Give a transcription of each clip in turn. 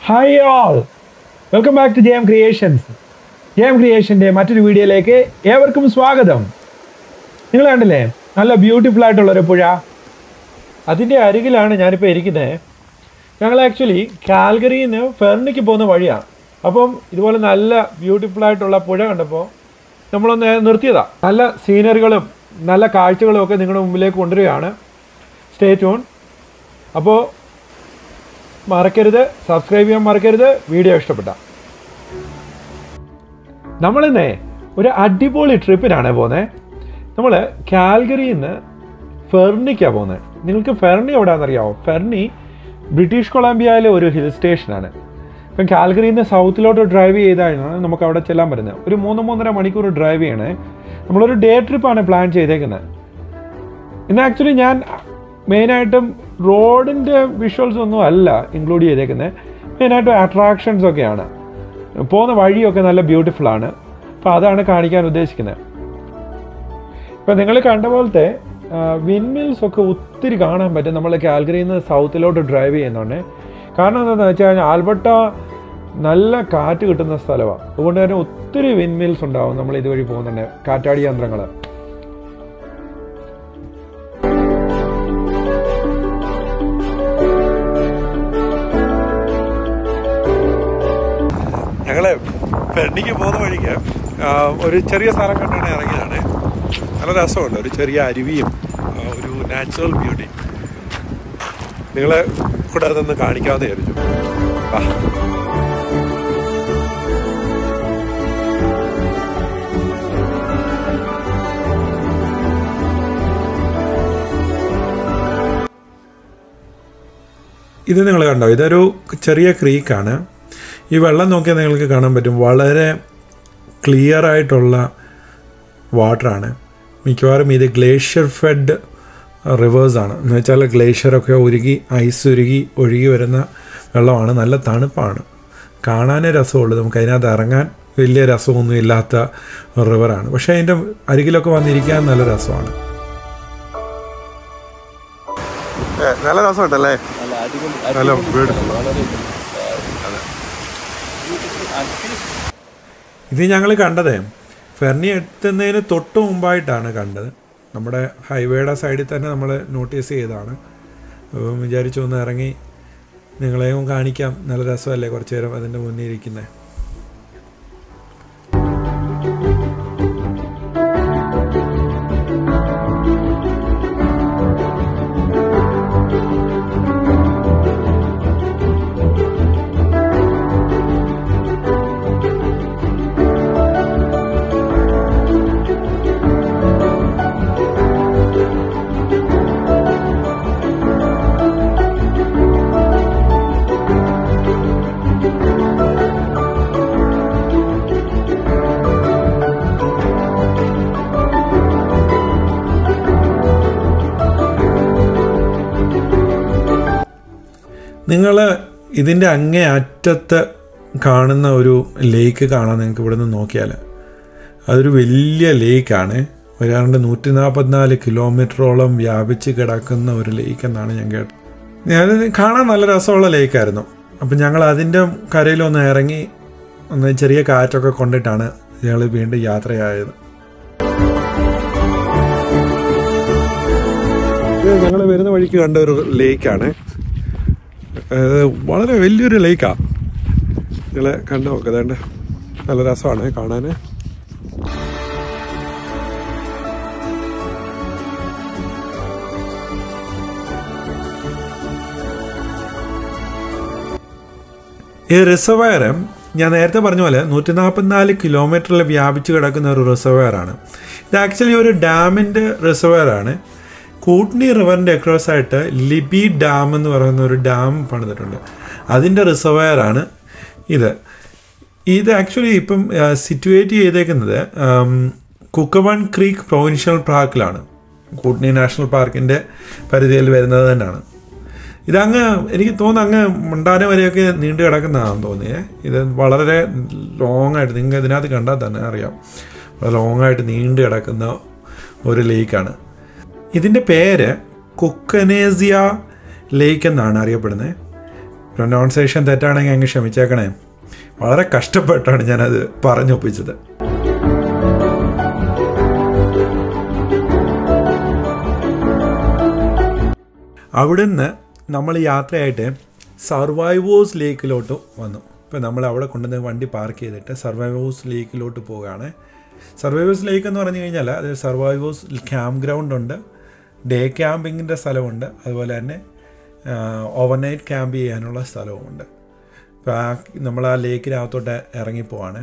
Hi all welcome back to J M creations J M ക്രിയേഷൻ്റെ മറ്റൊരു വീഡിയോയിലേക്ക് ഏവർക്കും സ്വാഗതം നിങ്ങൾ കണ്ടില്ലേ നല്ല ബ്യൂട്ടിഫുൾ ആയിട്ടുള്ളൊരു പുഴ അതിൻ്റെ അരികിലാണ് ഞാനിപ്പോൾ ഇരിക്കുന്നത് ഞങ്ങൾ ആക്ച്വലി കാൽഗറിയിൽ നിന്ന് ഫെർണിക്ക് പോകുന്ന വഴിയാണ് അപ്പം ഇതുപോലെ നല്ല ബ്യൂട്ടിഫുൾ ആയിട്ടുള്ള പുഴ കണ്ടപ്പോൾ നമ്മളൊന്ന് നിർത്തിയതാണ് നല്ല സീനറികളും നല്ല കാഴ്ചകളും ഒക്കെ നിങ്ങളുടെ മുമ്പിലേക്ക് കൊണ്ടുവരികയാണ് സ്റ്റേ ട്യൂൺ അപ്പോൾ മറക്കരുത് സബ്സ്ക്രൈബ് ചെയ്യാൻ മറക്കരുത് വീഡിയോ ഇഷ്ടപ്പെട്ട നമ്മളിന്നേ ഒരു അടിപൊളി ട്രിപ്പിനാണ് പോകുന്നത് നമ്മൾ കാൽഗറിയിൽ നിന്ന് ഫെർണിക്കാണ് പോകുന്നത് നിങ്ങൾക്ക് ഫെർണി എവിടെയാണെന്നറിയാമോ ഫെർണി ബ്രിട്ടീഷ് കൊളംബിയയിലെ ഒരു ഹിൽ സ്റ്റേഷനാണ് ഇപ്പം കാൽഗറിയിൽ നിന്ന് സൗത്തിലോട്ട് ഡ്രൈവ് ചെയ്താണ് നമുക്ക് അവിടെ ചെല്ലാൻ പറ്റുന്നത് ഒരു മൂന്ന് മൂന്നര മണിക്കൂർ ഡ്രൈവ് ചെയ്യണേ നമ്മളൊരു ഡേ ട്രിപ്പാണ് പ്ലാൻ ചെയ്തേക്കുന്നത് ഇന്ന് ആക്ച്വലി ഞാൻ മെയിനായിട്ടും റോഡിൻ്റെ വിഷ്വൽസ് ഒന്നും അല്ല ഇൻക്ലൂഡ് ചെയ്തേക്കുന്നത് മെയിനായിട്ടും അട്രാക്ഷൻസ് ഒക്കെയാണ് പോകുന്ന വഴിയൊക്കെ നല്ല ബ്യൂട്ടിഫുൾ ആണ് അപ്പോൾ അതാണ് കാണിക്കാൻ ഉദ്ദേശിക്കുന്നത് ഇപ്പം നിങ്ങൾ കണ്ട പോലത്തെ വിൻമിൽസ് ഒക്കെ ഒത്തിരി കാണാൻ പറ്റും നമ്മൾ കാൽഗറിയിൽ നിന്ന് സൗത്തിലോട്ട് ഡ്രൈവ് ചെയ്യുന്നുണ്ട് കാരണം എന്താണെന്ന് വെച്ച് കഴിഞ്ഞാൽ ആൽബർട്ട നല്ല കാറ്റ് കിട്ടുന്ന സ്ഥലമാണ് അതുകൊണ്ട് തന്നെ ഒത്തിരി വിൻമിൽസ് ഉണ്ടാവും നമ്മൾ ഇതുവഴി പോകുന്നുണ്ട് കാറ്റാടി യന്ത്രങ്ങൾ ഞങ്ങള് പെണ്ണിക്ക് പോകുന്ന വഴിക്ക് ആ, ഒരു ചെറിയ സ്ഥലം കണ്ടാണ് ഇറങ്ങിയതാണ് നല്ല രസമുണ്ട് ഒരു ചെറിയ അരുവിയും ആ, ഒരു നാച്ചുറൽ ബ്യൂട്ടി നിങ്ങളെ കൂടെ അതൊന്ന് കാണിക്കാമെന്ന് വിചാരിച്ചു വാ. ഇത് നിങ്ങൾ കണ്ടോ ഇതൊരു ചെറിയ ക്രീക്കാണ് ഈ വെള്ളം നോക്കിയാൽ നിങ്ങൾക്ക് കാണാൻ പറ്റും വളരെ ക്ലിയർ ആയിട്ടുള്ള വാട്ടറാണ് മിക്കവാറും ഇത് ഗ്ലേഷ്യർ ഫെഡ് റിവേഴ്സാണ് എന്ന് വെച്ചാൽ ഗ്ലേഷ്യറൊക്കെ ഉരുകി ഐസ് ഉരുകി ഒഴുകി വരുന്ന വെള്ളമാണ് നല്ല തണുപ്പാണ് കാണാനേ രസമുള്ളൂ നമുക്ക് അതിനകത്ത് ഇറങ്ങാൻ വലിയ രസമൊന്നും ഇല്ലാത്ത റിവറാണ് പക്ഷേ അതിൻ്റെ അരികിലൊക്കെ വന്നിരിക്കാൻ നല്ല രസമാണ് നല്ല രസമുണ്ടല്ലേ നല്ല അടിപൊളി നല്ല അടിപൊളി beautiful. സ്ഥലം, വളരെ ഇത് ഞങ്ങൾ കണ്ടതേ ഫെർണി എത്തുന്നതിന് തൊട്ട് മുമ്പായിട്ടാണ് കണ്ടത് നമ്മുടെ ഹൈവേയുടെ സൈഡിൽ തന്നെ നമ്മൾ നോട്ടീസ് ചെയ്തതാണ് അപ്പം വിചാരിച്ചു ഒന്ന് ഇറങ്ങി നിങ്ങളെയും കാണിക്കാം നല്ല രസമല്ലേ കുറച്ച് നേരം അതിൻ്റെ മുന്നിൽ ഇരിക്കുന്നത് നിങ്ങൾ ഇതിൻ്റെ അങ്ങേ അറ്റത്ത് കാണുന്ന ഒരു ലേക്ക് കാണാൻ നിങ്ങൾക്ക് ഇവിടെ നിന്ന് നോക്കിയാൽ അതൊരു വലിയ ലേക്കാണ് ഏതാണ്ട് നൂറ്റി നാൽപ്പത്തിനാല് കിലോമീറ്ററോളം വ്യാപിച്ച് കിടക്കുന്ന ഒരു ലേക്ക് എന്നാണ് ഞാൻ കേട്ടത് ഞാനത് കാണാൻ നല്ല രസമുള്ള ലേക്കായിരുന്നു അപ്പം ഞങ്ങൾ അതിൻ്റെ കരയിലൊന്ന് ഇറങ്ങി ഒന്ന് ചെറിയ കാറ്റൊക്കെ കൊണ്ടിട്ടാണ് ഞങ്ങൾ വീണ്ടും യാത്രയായത് ഇത് ഞങ്ങൾ വരുന്ന വഴിക്ക് കണ്ട ഒരു ലേക്കാണ് അത് വളരെ വലിയൊരു ലേക്കാണ് നിങ്ങൾ കണ്ടു നോക്കുക അതുകൊണ്ട് നല്ല രസമാണ് കാണാൻ ഈ റിസർവയർ ഞാൻ നേരത്തെ പറഞ്ഞ പോലെ നൂറ്റി നാൽപ്പത്തിനാല് കിലോമീറ്ററിൽ വ്യാപിച്ച് കിടക്കുന്ന ഒരു റിസർവയർ ആണ് ഇത് ആക്ച്വലി ഒരു ഡാമിൻ്റെ റിസർവയർ ആണ് കൂട്ട്നി റിവറിൻ്റെ അക്രോസ് ആയിട്ട് ലിബി ഡാം എന്ന് പറയുന്ന ഒരു ഡാം പണിതിട്ടുണ്ട് അതിൻ്റെ റിസർവയർ ആണ് ഇത് ഇത് ആക്ച്വലി ഇപ്പം സിറ്റുവേറ്റ് ചെയ്തേക്കുന്നത് കുക്കവൺ ക്രീക്ക് പ്രൊവിൻഷ്യൽ പാർക്കിലാണ് കൂട്ട്നി നാഷണൽ പാർക്കിൻ്റെ പരിധിയിൽ വരുന്നത് തന്നെയാണ് ഇതങ്ങ് എനിക്ക് തോന്നുന്നു അങ്ങ് മണ്ടാനം വരെയൊക്കെ നീണ്ടു കിടക്കുന്നതാണെന്ന് തോന്നിയേ ഇത് വളരെ ലോങ് ആയിട്ട് നിങ്ങൾക്ക് ഇതിനകത്ത് കണ്ടാൽ തന്നെ അറിയാം വളരെ ലോങ് ആയിട്ട് നീണ്ടു കിടക്കുന്ന ഒരു ലേക്കാണ് ഇതിൻ്റെ പേര് കുക്കനേസിയ ലേക്ക് എന്നാണ് അറിയപ്പെടുന്നത് പ്രൊനൗൺസിയേഷൻ തെറ്റാണെങ്കിൽ അങ്ങ് ക്ഷമിച്ചേക്കണേ വളരെ കഷ്ടപ്പെട്ടാണ് ഞാനത് പറഞ്ഞൊപ്പിച്ചത് അവിടുന്ന് നമ്മൾ യാത്രയായിട്ട് സർവൈവേഴ്സ് ലേക്കിലോട്ട് വന്നു ഇപ്പോൾ നമ്മൾ അവിടെ കൊണ്ടുവന്ന് വണ്ടി പാർക്ക് ചെയ്തിട്ട് സർവൈവേഴ്സ് ലേക്കിലോട്ട് പോവുകയാണ് സർവൈവേഴ്സ് ലേക്ക് എന്ന് പറഞ്ഞു കഴിഞ്ഞാൽ അത് സർവൈവേഴ്സ് ക്യാമ്പ് ഗ്രൗണ്ട് ഉണ്ട് ഡേ ക്യാമ്പിങ്ങിൻ്റെ സ്ഥലമുണ്ട് അതുപോലെ തന്നെ ഓവർനൈറ്റ് ക്യാമ്പ് ചെയ്യാനുള്ള സ്ഥലവുമുണ്ട് അപ്പോൾ ആ നമ്മൾ ആ ലേക്കിനകത്തോട്ട് ഇറങ്ങിപ്പോവാണ്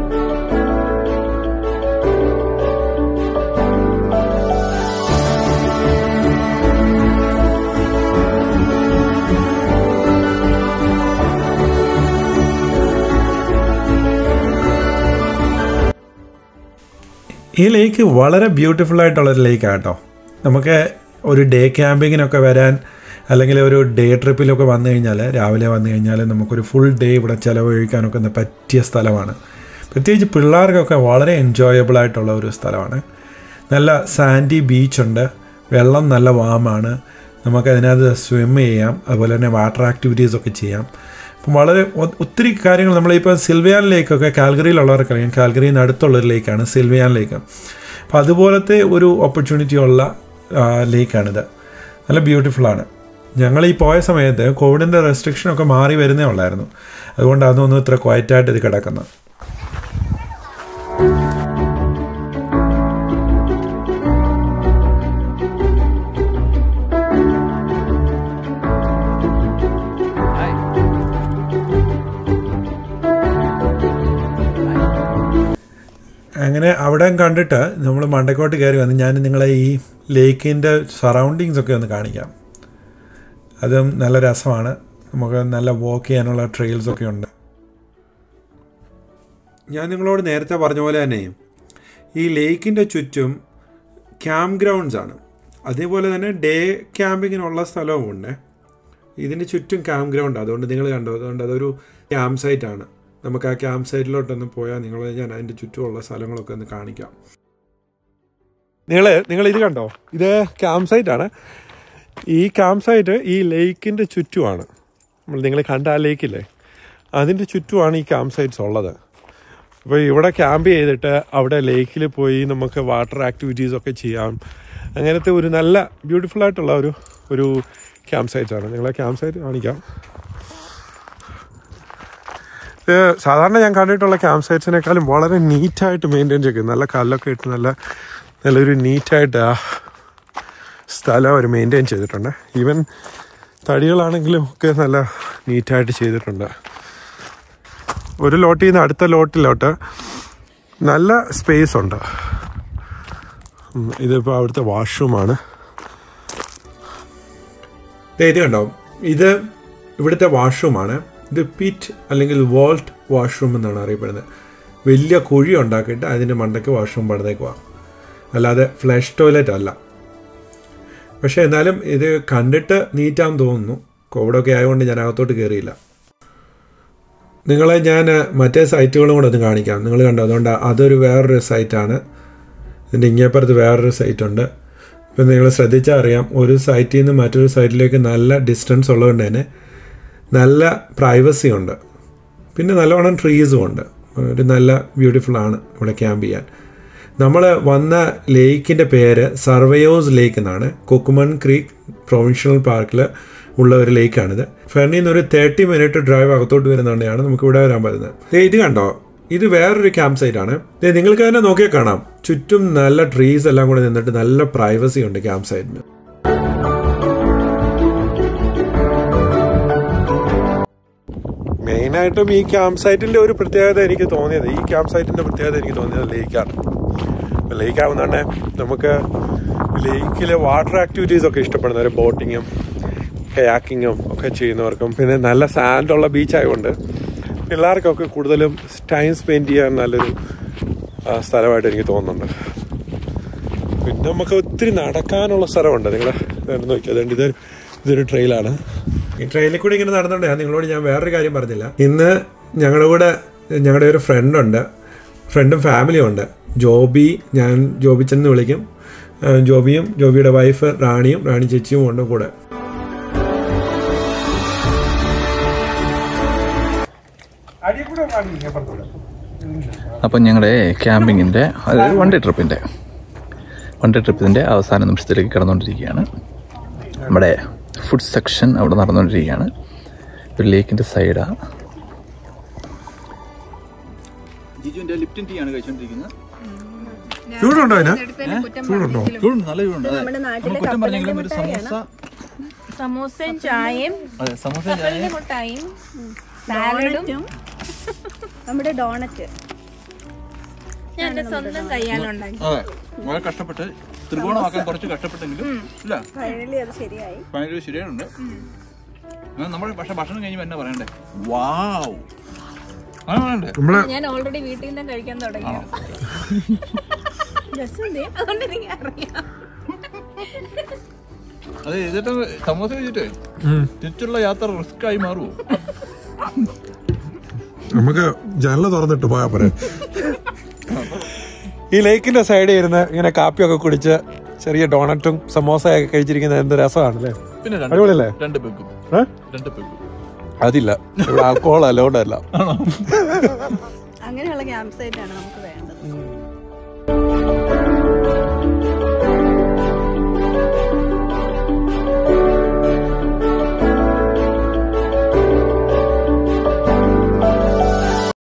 ഈ ലേക്ക് വളരെ ബ്യൂട്ടിഫുൾ ആയിട്ടുള്ളൊരു ലേക്കാണ് കേട്ടോ നമുക്ക് ഒരു ഡേ ക്യാമ്പിങ്ങിനൊക്കെ വരാൻ അല്ലെങ്കിൽ ഒരു ഡേ ട്രിപ്പിലൊക്കെ വന്നു കഴിഞ്ഞാൽ രാവിലെ വന്നു കഴിഞ്ഞാൽ നമുക്കൊരു ഫുൾ ഡേ ഇവിടെ ചിലവഴിക്കാനൊക്കെ ഒന്ന് പറ്റിയ സ്ഥലമാണ് പ്രത്യേകിച്ച് പിള്ളേർക്കൊക്കെ വളരെ എൻജോയബിൾ ആയിട്ടുള്ള ഒരു സ്ഥലമാണ് നല്ല സാൻഡി ബീച്ചുണ്ട് വെള്ളം നല്ല വാമാണ് നമുക്ക് അതിനകത്ത് സ്വിം ചെയ്യാം അതുപോലെ തന്നെ വാട്ടർ ആക്ടിവിറ്റീസ് ഒക്കെ ചെയ്യാം അപ്പം വളരെ ഒ- ഒത്തിരി കാര്യങ്ങൾ നമ്മളിപ്പോൾ സിൽവിയാൻ ലേക്കൊക്കെ കാൽഗറിയിലുള്ളവർക്ക് അറിയാം കാൽഗറിയിൽ നിന്ന് അടുത്തുള്ളൊരു ലേക്കാണ് സിൽവിയാൻ ലേക്ക് അപ്പം അതുപോലത്തെ ഒരു ഓപ്പർച്യൂണിറ്റി ഉള്ള ആ, ലേക്കാണിത് നല്ല ബ്യൂട്ടിഫുള്ളാണ് ഞങ്ങൾ ഈ പോയ സമയത്ത് കോവിഡിൻ്റെ റെസ്ട്രിക്ഷനൊക്കെ മാറി വരുന്നേ ഉള്ളായിരുന്നു അതുകൊണ്ട് അതൊന്നും ഇത്ര ക്വയറ്റായിട്ട് ഇത് കിടക്കുന്നത് അങ്ങനെ അവിടെ കണ്ടിട്ട് നമ്മൾ മണ്ടക്കോട്ട് കയറി വന്ന് ഞാൻ നിങ്ങളെ ഈ ലേക്കിൻ്റെ സറൗണ്ടിങ്സ് ഒക്കെ ഒന്ന് കാണിക്കാം അതും നല്ല രസമാണ് നമുക്ക് നല്ല വാക്ക് ചെയ്യാനുള്ള ട്രെയിൽസ് ഒക്കെ ഉണ്ട് ഞാൻ നിങ്ങളോട് നേരത്തെ പറഞ്ഞ പോലെ തന്നെ ഈ ലേക്കിൻ്റെ ചുറ്റും ക്യാമ്പ് ഗ്രൗണ്ട്സ് ആണ് അതേപോലെ തന്നെ ഡേ ക്യാമ്പിങ്ങിനുള്ള സ്ഥലവും ഉണ്ട് ഇതിന് ചുറ്റും ക്യാമ്പ് ഗ്രൗണ്ട് അതുകൊണ്ട് നിങ്ങൾ കണ്ടോ അതുകൊണ്ട് അതൊരു ക്യാമ്പ് സൈറ്റ് ആണ് നമുക്ക് ആ ക്യാമ്പ് സൈറ്റിലോട്ടൊന്ന് പോയാൽ നിങ്ങൾ ഞാൻ അതിൻ്റെ ചുറ്റുമുള്ള സ്ഥലങ്ങളൊക്കെ ഒന്ന് കാണിക്കാം നിങ്ങൾ നിങ്ങൾ ഇത് കണ്ടോ ഇത് ക്യാമ്പ് സൈറ്റ് ആണ് ഈ ക്യാമ്പ് സൈറ്റ് ഈ ലേക്കിൻ്റെ ചുറ്റുമാണ് നമ്മൾ നിങ്ങൾ കണ്ട ആ ലേക്കില്ലേ അതിൻ്റെ ചുറ്റുമാണ് ഈ ക്യാമ്പ് സൈറ്റ്സ് ഉള്ളത് അപ്പോൾ ഇവിടെ ക്യാമ്പ് ചെയ്തിട്ട് അവിടെ ലേക്കിൽ പോയി നമുക്ക് വാട്ടർ ആക്ടിവിറ്റീസ് ഒക്കെ ചെയ്യാം അങ്ങനത്തെ ഒരു നല്ല ബ്യൂട്ടിഫുൾ ആയിട്ടുള്ള ഒരു ഒരു ക്യാമ്പ് സൈറ്റ് ആണ് നിങ്ങളെ ക്യാമ്പ് സൈറ്റ് കാണിക്കാം ഇത് സാധാരണ ഞാൻ കണ്ടിട്ടുള്ള ക്യാമ്പ് സൈറ്റ്സിനേക്കാളും വളരെ നീറ്റായിട്ട് മെയിൻറ്റെയിൻ ചെയ്യും നല്ല കല്ലൊക്കെ ഇട്ട് നല്ല നല്ലൊരു നീറ്റായിട്ട് ആ സ്ഥലം അവർ മെയിൻറ്റെയിൻ ചെയ്തിട്ടുണ്ട് ഈവൻ തടികളാണെങ്കിലും ഒക്കെ നല്ല നീറ്റായിട്ട് ചെയ്തിട്ടുണ്ട് ഒരു ലോട്ടിൽ നിന്ന് അടുത്ത ലോട്ടിലോട്ട് നല്ല സ്പേസ് ഉണ്ട് ഉം, ഇതിപ്പോൾ അവിടുത്തെ വാഷ്റൂമാണ് ഇത് കണ്ടോ ഇത് ഇവിടുത്തെ വാഷ്റൂമാണ് ഇത് പിറ്റ് അല്ലെങ്കിൽ വോൾട്ട് വാഷ്റൂം എന്നാണ് അറിയപ്പെടുന്നത് വലിയ കുഴി ഉണ്ടാക്കിയിട്ട് അതിൻ്റെ മണ്ടയ്ക്ക് വാഷ്റൂം പണിതേക്കുവാ അല്ലാതെ ഫ്ലഷ് ടോയ്ലറ്റ് അല്ല പക്ഷേ എന്നാലും ഇത് കണ്ടിട്ട് നീറ്റാന്ന് തോന്നുന്നു കോവിഡൊക്കെ ആയതുകൊണ്ട് ഞാൻ അകത്തോട്ട് കയറിയില്ല നിങ്ങളെ ഞാൻ മറ്റേ സൈറ്റുകളും കൂടെ ഒന്ന് കാണിക്കാം നിങ്ങൾ കണ്ടോ അതുകൊണ്ട് അതൊരു വേറൊരു സൈറ്റാണ് ഇതിൻ്റെ ഇങ്ങേപ്പുറത്ത് വേറൊരു സൈറ്റ് ഉണ്ട് ഇപ്പം നിങ്ങൾ ശ്രദ്ധിച്ചാൽ അറിയാം ഒരു സൈറ്റിൽ നിന്ന് മറ്റൊരു സൈറ്റിലേക്ക് നല്ല ഡിസ്റ്റൻസ് ഉള്ളതുകൊണ്ട് തന്നെ നല്ല പ്രൈവസി ഉണ്ട് പിന്നെ നല്ലവണ്ണം ട്രീസും ഉണ്ട് ഒരു നല്ല ബ്യൂട്ടിഫുൾ ആണ് ഇവിടെ ക്യാമ്പ് ചെയ്യാൻ നമ്മൾ വന്ന ലേക്കിൻ്റെ പേര് സർവയോസ് ലേക്ക് എന്നാണ് കൊക്കുമൺ ക്രീക്ക് പ്രൊവിൻഷ്യൽ പാർക്കിൽ ഉള്ള ഒരു ലേക്കാണിത് ഫെർണിൽ നിന്ന് ഒരു തേർട്ടി മിനിറ്റ് ഡ്രൈവ് അകത്തോട്ട് വരുന്നതുകൊണ്ടാണ് നമുക്ക് ഇവിടെ വരാൻ പറ്റുന്നത് ദേ ഇത് കണ്ടോ ഇത് വേറൊരു ക്യാമ്പ് സൈറ്റ് ആണ് ദേ നിങ്ങൾക്ക് തന്നെ നോക്കിയാൽ കാണാം ചുറ്റും നല്ല ട്രീസ് എല്ലാം കൂടെ നിന്നിട്ട് നല്ല പ്രൈവസി ഉണ്ട് ക്യാമ്പ് സൈറ്റിന് മെയിനായിട്ടും ഈ ക്യാമ്പ് സൈറ്റിന്റെ ഒരു പ്രത്യേകത എനിക്ക് തോന്നിയത് ഈ ക്യാമ്പ് സൈറ്റിന്റെ പ്രത്യേകത എനിക്ക് തോന്നിയത് ലേക്കാണ് ലേക്ക് ആവുന്നതാണ് നമുക്ക് ലേക്കിലെ വാട്ടർ ആക്ടിവിറ്റീസ് ഒക്കെ ഇഷ്ടപ്പെടുന്നവർ ബോട്ടിങ്ങും കയാക്കിങ്ങും ഒക്കെ ചെയ്യുന്നവർക്കും പിന്നെ നല്ല സാൻഡുള്ള ബീച്ച് ആയതുകൊണ്ട് പിള്ളേർക്കൊക്കെ കൂടുതലും ടൈം സ്പെൻഡ് ചെയ്യാൻ നല്ലൊരു ആ, സ്ഥലമായിട്ട് എനിക്ക് തോന്നുന്നുണ്ട് പിന്നെ നമുക്ക് ഒത്തിരി നടക്കാനുള്ള സ്ഥലമുണ്ട് നിങ്ങൾ നോക്കിയാൽ അതുകൊണ്ട് ഇത് ഇതൊരു ട്രെയിലാണ് ഈ ട്രെയിനിൽ കൂടി ഇങ്ങനെ നടന്നുകൊണ്ട് ഞാൻ നിങ്ങളോട് ഞാൻ വേറൊരു കാര്യം പറഞ്ഞില്ല ഇന്ന് ഞങ്ങളുടെ കൂടെ ഞങ്ങളുടെ ഒരു ഫ്രണ്ടുണ്ട് ഫ്രണ്ടും ഫാമിലിയും ഉണ്ട് ജോബി ഞാൻ ജോബിച്ചൻ എന്ന് വിളിക്കും ആ, ജോബിയും ജോബിയുടെ വൈഫ് റാണിയും റാണി ചേച്ചിയും ഉണ്ട് കൂടെ അപ്പം ഞങ്ങളുടെ ക്യാമ്പിങ്ങിൻ്റെ അതായത് വൺ ഡേ ട്രിപ്പിൻ്റെ വൺ ഡേ ട്രിപ്പിൻ്റെ അവസാന നിമിഷത്തിലേക്ക് കടന്നുകൊണ്ടിരിക്കുകയാണ് നമ്മുടെ ഫുഡ് സെക്ഷൻ അവിടെ നടന്നുകൊണ്ടിരിക്കുകയാണ് ഒരു ലേക്കിൻ്റെ സൈഡാണ് ജിജുവിൻ്റെ ലിപ്റ്റൻ ടീ ആണ് കഴിച്ചുകൊണ്ടിരിക്കുന്നത് ചൂടുണ്ടോ അതിന് ചൂടുണ്ട് നല്ല ചൂടുണ്ട് അതെ. നമ്മുടെ നാട്ടിലെ നമ്മൾ കുറ്റം പറഞ്ഞെങ്കിലും ഒരു സമോസ സമോസയും ചായയും അതെ സമോസ ചായ മുട്ടായും സാലഡും നമ്മുടെ ഡോണറ്റ് ഞാൻ എന്റെ സ്വന്തം കയ്യാലുണ്ടാക്കി അതെ വളരെ കഷ്ടപ്പെട്ട് ത്രികോണമാക്കാൻ കുറച്ച് കഷ്ടപ്പെട്ടെങ്കിലും ഇല്ല ഫൈനലി അത് ശരിയായി ഭയങ്കര ശരിയായിട്ടുണ്ട് നമ്മൾ പക്ഷെ ഭക്ഷണം കഴിഞ്ഞ് എന്നാ പറയണ്ടേ വാവ് അങ്ങനെ പറയണ്ടേ നമ്മള് ഞാൻ ഓൾറെഡി വീട്ടിൽ നിന്ന് കഴിക്കാൻ തുടങ്ങി രസമുണ്ട് അതുകൊണ്ട് എനിക്ക് അറിയാം അത് ചെയ്തിട്ട് സമോസ കഴിച്ചിട്ട് തിരിച്ചുള്ള യാത്ര റിസ്ക് ആയി മാറുമോ നമുക്ക് ജനല് തുറന്നിട്ട് പോയാ പോരെ ഈ ലേക്കിന്റെ സൈഡിൽ ഇരുന്ന് ഇങ്ങനെ കാപ്പിയൊക്കെ കുടിച്ച് ചെറിയ ഡോണറ്റും സമോസയൊക്കെ കഴിച്ചിരിക്കുന്നത് എന്ത് രസമാണല്ലേ പിന്നെ രണ്ട് അടിപൊളിയല്ലേ? രണ്ട് പെക്കും ഏ? രണ്ട് പെക്കും അതില്ല ഇവിടെ ആൽക്കോഹോൾ അലോഡ് അല്ല അങ്ങനെയുള്ള ക്യാമ്പ് സൈറ്റ് ആണ് നമുക്ക് വേണ്ടത്